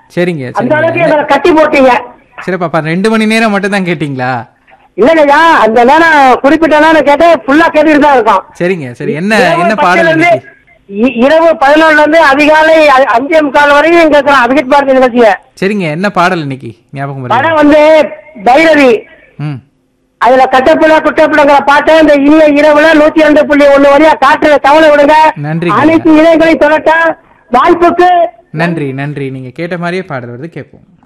சரிங்க அந்த சரிங்க அளவுக்கு எங்களை கட்டி போட்டீங்க சிறப்பாப்பா ரெண்டு மணி நேரம் மட்டும் தான் கேட்டீங்களா இல்லைங்கய்யா அந்த நேரம் குறிப்பிட்ட நேரம் கேட்டேன் ஃபுல்லா கேட்டுட்டு தான் இருக்கோம் சரிங்க சரி என்ன இரவு என்ன பாடல் பத்துல இருந்து இன்னைக்கு இ- இரவு பதினொன்றுல இருந்து அதிகாலை அ- அஞ்சே முக்கால் வரையும் கேட்கிறோம் அபிஜித் பாரதி நிகழ்ச்சிய சரிங்க என்ன பாடல் இன்னைக்கு ஞாபகம் வருது படம் வந்து பைரவி ம் அதுல கட்டப்புல குட்டப்புலங்கிற பாட்டை இந்த இனிய இரவுல நூத்தி ரெண்டு புள்ளி ஒண்ணு வரையா காட்டுல தவணை விடுங்க நன்றிங்க. அனைத்து இணையங்களையும் தொடட்ட வாய்ப்புக்கு நன்றி நன்றி நீங்க கேட்ட மாதிரியே பாடல் வருது கேட்போம்